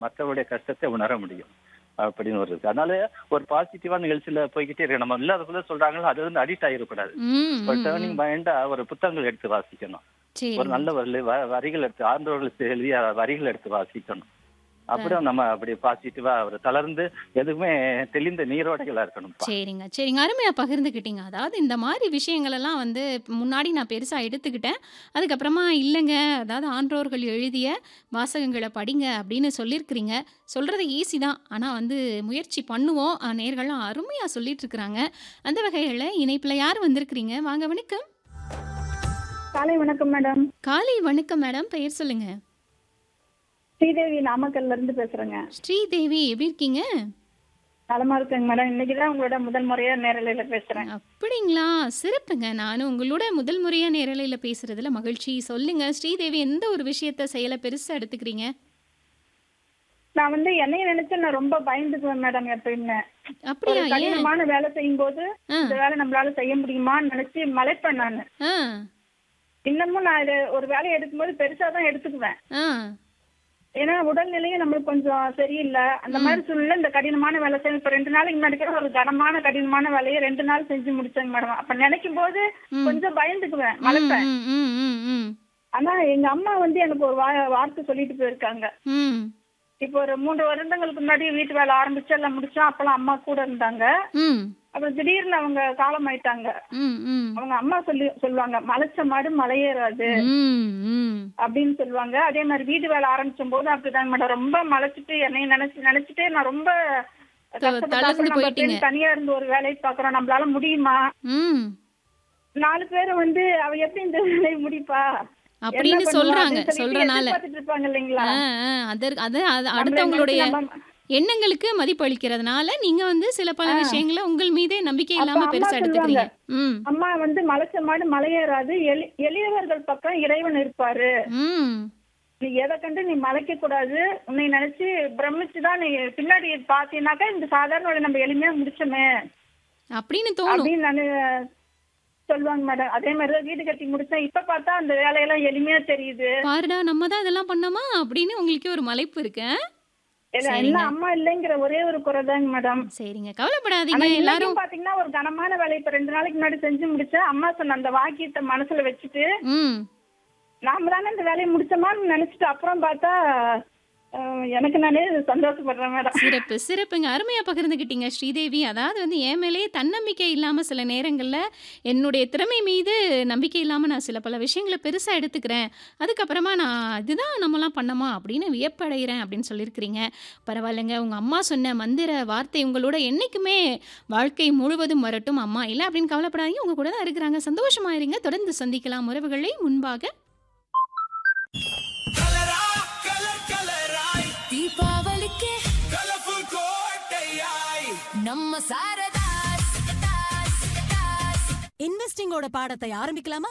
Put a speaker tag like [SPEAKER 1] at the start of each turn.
[SPEAKER 1] மற்றவருடைய கஷ்டத்தை உணர முடியும் அப்படின்னு ஒரு இருக்கு அதனால ஒரு பாசிட்டிவான நிகழ்ச்சியில போய்கிட்டே இருக்கு நம்ம இல்லாதக்குள்ள சொல்றாங்களோ அது வந்து அடிக்ட் ஆகிடக்கூடாது
[SPEAKER 2] ம்,
[SPEAKER 1] ஒரு
[SPEAKER 2] ம்,
[SPEAKER 1] டேர்னிங் பாயிண்டா ஒரு புத்தகங்கள் எடுத்து வாசிக்கணும்
[SPEAKER 2] சரி
[SPEAKER 1] ஒரு நல்ல வரி- வ- வரிகள் எடுத்து ஆண்டவர்களுக்கு எழுதிய வரிகள் எடுத்து வாசிக்கணும் அப்புறம் நம்ம அப்படி பாசிட்டிவா ஒரு தளர்ந்து எதுவுமே தெளிந்த நீரோடைகளா இருக்கணும்ப்பா
[SPEAKER 2] சரிங்க சரிங்க அருமையாக பகிர்ந்துக்கிட்டீங்க அதாவது இந்த மாதிரி விஷயங்கள் எல்லாம் வந்து முன்னாடி நான் பெருசாக எடுத்துக்கிட்டேன் அதுக்கப்புறமா இல்லைங்க அதாவது ஆன்றோர்கள் எழுதிய வாசகங்களை படிங்க அப்படின்னு சொல்லியிருக்கிறீங்க சொல்கிறது ஈஸி தான் ஆனால் வந்து முயற்சி பண்ணுவோம் அஹ், நேர்கள்லாம் அருமையாக சொல்லிட்டு இருக்கிறாங்க அந்த வகையில் இணைப்பில் யார் வந்திருக்கிறீங்க வாங்க வணக்கம்
[SPEAKER 3] காலை வணக்கம் மேடம்
[SPEAKER 2] காலை வணக்கம் மேடம் பெயர் சொல்லுங்க
[SPEAKER 3] ஸ்ரீதேவி நாமக்கல்ல இருந்து பேசுறேங்க
[SPEAKER 2] ஸ்ரீதேவி எப்படி இருக்கீங்க
[SPEAKER 3] நலமா இருக்கேங்க மேடம் இன்னைக்கு தான் உங்களோட முதல் முறையா நேரலையில பேசுறேன்
[SPEAKER 2] அப்படிங்களா சிறப்புங்க நானும் உங்களோட முதல் முறையாக நேரலையில் பேசுறதுல மகிழ்ச்சி சொல்லுங்க ஸ்ரீதேவி எந்த ஒரு விஷயத்த செயலை பெருசாக எடுத்துக்கிறீங்க
[SPEAKER 3] நான் வந்து என்னைய நினைச்சு நான் ரொம்ப பயந்துக்குவேன் மேடம் எப்பயுமே ஒரு
[SPEAKER 2] அப்படியா ஏன்
[SPEAKER 3] கடினமான வேலை செய்யும் போது
[SPEAKER 2] ஆ.
[SPEAKER 3] இந்த வேலை நம்மளால செய்ய முடியுமான்னு நினைச்சு மலைப்பேன் நான்
[SPEAKER 2] ஆ
[SPEAKER 3] இன்னமும் நான் இது ஒரு வேலையை எடுக்கும்போது பெருசா தான் எடுத்துக்குவேன்
[SPEAKER 2] ஆ
[SPEAKER 3] ஏன்னா உடல்நிலையும் நம்மளுக்கு கொஞ்சம் சரியில்லை அந்த மாதிரி சூழ்நிலை இந்த கடினமான வேலை செய்யும் இப்ப ரெண்டு நாளைக்கு முன்னாடி கூட ஒரு கனமான கடினமான வேலையை ரெண்டு நாள் செஞ்சு முடிச்சேங்க மேடம் அப்ப நினைக்கும் போது
[SPEAKER 2] ம்.
[SPEAKER 3] கொஞ்சம் பயந்துக்குவேன் மலைப்பேன்
[SPEAKER 2] ம், ம், ம், ம்,
[SPEAKER 3] ஆனா எங்க அம்மா வந்து எனக்கு ஒரு வா- வார்த்தை சொல்லிட்டு போயிருக்காங்க
[SPEAKER 2] ம்,
[SPEAKER 3] இப்போ ஒரு மூன்று வருடங்களுக்கு முன்னாடி வீட்டு வேலை ஆரம்பிச்சு எல்லாம் முடிச்சோம் அப்பெல்லாம் அம்மா கூட இருந்தாங்க
[SPEAKER 2] ம்,
[SPEAKER 3] அப்புறம் திடீர்னு அவங்க காலம் ஆயிட்டாங்க
[SPEAKER 2] ம், ம்,
[SPEAKER 3] அவங்க அம்மா சொல்லி சொல்லுவாங்க மலைச்ச மாடு மலையேறாது
[SPEAKER 2] ம், ம்.
[SPEAKER 3] அப்படின்னு சொல்லுவாங்க அதே மாதிரி வீட்டு வேலை ஆரம்பிச்சும் போது அப்படிதாங்க மேடம் ரொம்ப மலைச்சிட்டு என்னைய நினைச்சு நினைச்சிட்டே நான் ரொம்ப கஷ்டப்பட்டு
[SPEAKER 2] தளர்ந்து
[SPEAKER 3] அப்புறம் நம்ம
[SPEAKER 2] போயிட்டீங்க.
[SPEAKER 3] பெண் தனியா இருந்து ஒரு வேலையை பாக்குறோம் நம்மளால முடியுமா
[SPEAKER 2] ம்.
[SPEAKER 3] நாலு பேர் வந்து அவ எப்படி இந்த வேலையை முடிப்பா
[SPEAKER 2] அப்படின்னு
[SPEAKER 3] என்ன பண்ணுவா
[SPEAKER 2] சொல்றாங்க
[SPEAKER 3] அப்படின்னு சொல்லிட்டு
[SPEAKER 2] சொல்றனால
[SPEAKER 3] எதிர்பார்த்துட்டு இருப்பாங்க இல்லைங்களா
[SPEAKER 2] ஆ, ஆ, அதற்கு அது அது
[SPEAKER 3] நம்மள
[SPEAKER 2] அடுத்தவங்களுடைய
[SPEAKER 3] நினைச்சு நம்ம-
[SPEAKER 2] எண்ணங்களுக்கு மதிப்பளிக்கிறதுனால நீங்க வந்து சில பல விஷயங்களை உங்கள் மீதே நம்பிக்கை
[SPEAKER 3] அப்ப
[SPEAKER 2] இல்லாம
[SPEAKER 3] அம்மா
[SPEAKER 2] பெருசா எடுத்துக்கிறீங்க ம்
[SPEAKER 3] அம்மா வந்து மலைச்ச மாடு மலையேறாது எளி எளியவர்கள் பக்கம் இறைவன் இருப்பாரு
[SPEAKER 2] ம்
[SPEAKER 3] நீ எதை கண்டு நீ மலைக்க கூடாது உன்னை நினைச்சு பிரமிச்சுதான் நீ பின்னாடி பாத்தீங்கன்னாக்கா இந்த சாதாரண வேலை நம்ம எளிமையா முடிச்சோமே
[SPEAKER 2] அப்படின்னு தோணும்
[SPEAKER 3] அப்படின்னு நானு சொல்லுவாங்க மேடம் அதே மாதிரிதான் வீடு கட்டி முடிச்சேன் இப்ப பார்த்தா அந்த வேலையெல்லாம் எளிமையா தெரியுது
[SPEAKER 2] பாருடா நம்ம தான் இதெல்லாம் பண்ணோமா அப்படின்னு உங்களுக்கு ஒரு மலைப்பு இருக்கு ஆ?
[SPEAKER 3] இல்ல,
[SPEAKER 2] சரிங்க.
[SPEAKER 3] எல்லாம் அம்மா இல்லைங்கிற ஒரே ஒரு குறைதாங்க மேடம்
[SPEAKER 2] சரிங்க
[SPEAKER 3] ஆனா
[SPEAKER 2] கவலைப்படாதீங்க எல்லாரும்
[SPEAKER 3] எல்லாரும் பாத்தீங்கன்னா ஒரு கனமான வேலையை இப்ப ரெண்டு நாளைக்கு முன்னாடி செஞ்சு முடிச்சேன் அம்மா சொன்ன அந்த வாக்கியத்தை மனசுல வச்சுட்டு
[SPEAKER 2] ம்
[SPEAKER 3] நாம தானே இந்த வேலையை முடிச்சோமான்னு நினைச்சிட்டு அப்புறம் பார்த்தா அஹ், எனக்கு நானே சந்தோஷப்படுறேன் மேடம்
[SPEAKER 2] சிறப்பு சிறப்புங்க அருமையாக பகிர்ந்துக்கிட்டீங்க ஸ்ரீதேவி அதாவது வந்து என் மேலே தன்னம்பிக்கை இல்லாமல் சில நேரங்களில் என்னுடைய திறமை மீது நம்பிக்கை இல்லாமல் நான் சில பல விஷயங்களை பெருசாக எடுத்துக்கிறேன் அதுக்கப்புறமா நான் இதுதான் நம்மலாம் பண்ணமா அப்படின்னு வியப்படைகிறேன் அப்படின்னு சொல்லியிருக்கிறீங்க பரவாயில்லைங்க உங்கள் அம்மா சொன்ன மந்திர வார்த்தை உங்களோட என்றைக்குமே வாழ்க்கை முழுவதும் வரட்டும் அம்மா இல்லை அப்படின்னு கவலைப்படாதீங்க உங்கள் கூட தான் இருக்கிறாங்க சந்தோஷமா இருங்க தொடர்ந்து சந்திக்கலாம் உறவுகளை முன்பாக
[SPEAKER 4] கலரா கலர் கலராய்
[SPEAKER 5] தீபாவளிக்கு
[SPEAKER 4] கலர்ஃபுல் கோட்டையாய்
[SPEAKER 5] நம்ம சாரதாஸ்
[SPEAKER 6] இன்வெஸ்டிங்கோட பாடத்தை ஆரம்பிக்கலாமா